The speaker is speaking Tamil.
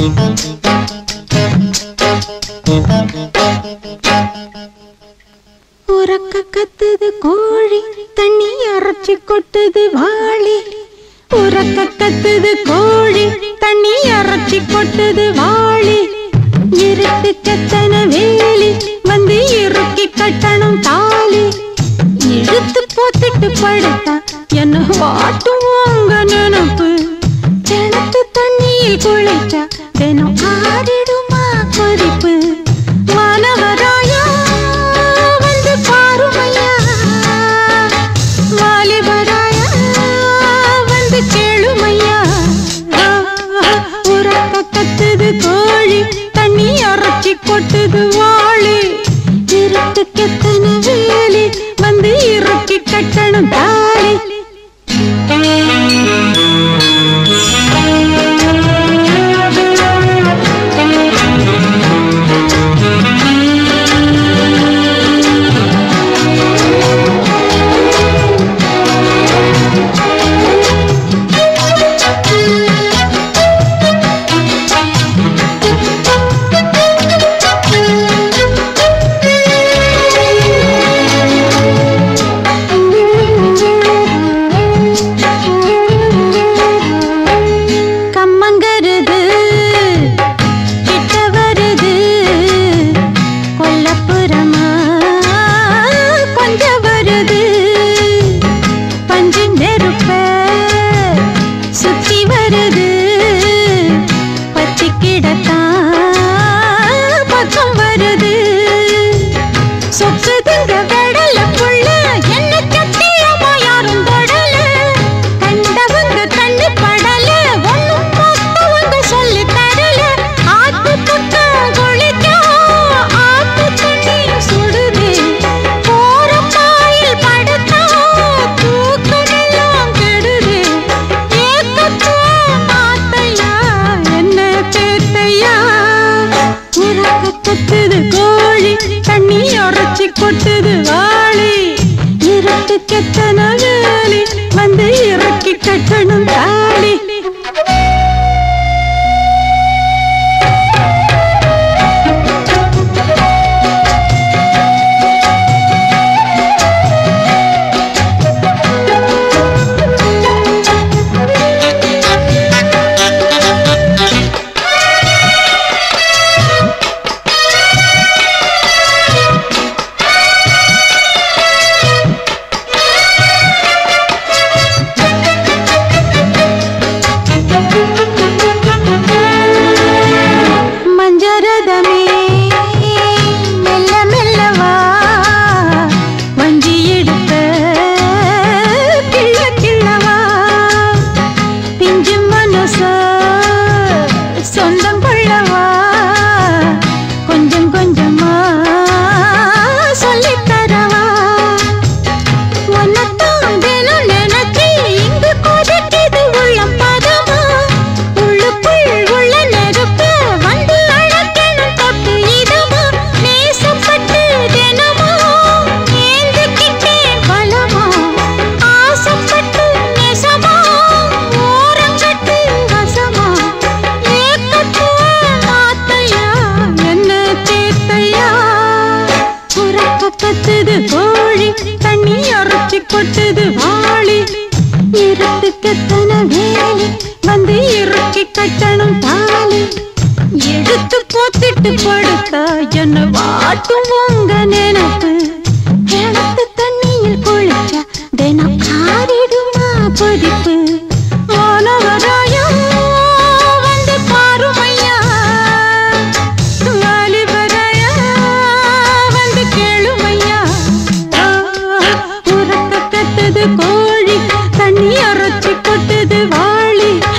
உறக்க கத்துது கோழி தண்ணி அரைச்சி கொட்டுது வாளி உறக்க கத்துது கோழி தண்ணி அரைச்சி கொட்டுது வாளி இருட்டு கத்தன வேலி வந்து இறுக்கி கட்டணும் தாலி இழுத்து போத்திட்டு படுத்தா என்ன வாட்டும் உங்க நினப்பு கிணத்து தண்ணியில் குளிச்சா தினம் ஆறிடுமா கொதிப்பு வானவராயா வந்து பாருமையா வாலிபராயா வந்து கேளுமையா உறக்க கத்துது கோழி தண்ணி அரைச்சி கொட்டுது வாளி இருட்டு கெத்தன வேலி வந்து இறுக்கி கட்டணும் தாலி கம்மங்கருது கிட்ட வருது கொல்லப்புறமா கொஞ்ச வருது பஞ்சு நெருப்ப சுத்தி வருது பத்தி கிடத்தான் பக்கம் வருது சொக்குதுங்க வெடல புள்ள என்ன சத்தியமா யாரும் தொடல கண்டவங்க கண்ணு படல ஒண்ணும் பார்த்தவங்க சொல்லி தரல ஆத்து பக்கம் குளிக்கும் ஆத்து தண்ணி சுடுது போற பாயில் படுத்தா தூக்கமெல்லாம் கெடுது ஏக்கத்துவ மாத்தையா என்ன பேத்தையா உறக்க கத்துது கோழி தண்ணி உரைச்சி கொட்டுது வாளி இருட்டு கெத்தன வேலி வந்து இறக்கி கட்டணும் தாலி மஞ்சரதமே மெல்ல மெல்லவா வஞ்சி எடுத்த கிள்ள கிள்ளவா பிஞ்சு மனச சொந்தம் கொள்ளவா கொஞ்சம் கொஞ்சமா சொல்லித் தரவா உன்னைத்தான் தினம் நினைச்சு இங்கு கொதிக்குது உள்ளம் பதமா. உள்ளுக்குள் உள்ள நெருப்பு வந்து அணைக்கணும் தொட்டு இதமா. நேசப்பட்டு தினமும் ஏந்திக்கிட்டேன் பலமா. ஆசைப்பட்டு நெசமா, ஓரங்கட்டு வசமா. ஏக்கத்துவ மாத்தையா, என்ன சேத்தையா உறக்க கத்துது கோழி தண்ணி அரைச்சி கொட்டுது வாளி இருட்டு கத்தன வேலி வந்து இறுக்கி கட்டணும் தாலி எடுத்து போத்திட்டு படுத்தா என்ன வாட்டும் உங்க நினப்பு கிணத்து தண்ணியில் குளிச்சா தினம் காரிடுமா கொதிப்பு வானவராயா வந்து பாருமையா வாலிபராயா வந்து கேளுமையா உறக்க கத்துது கோழி தண்ணி அரைச்சி கொட்டுது வாளி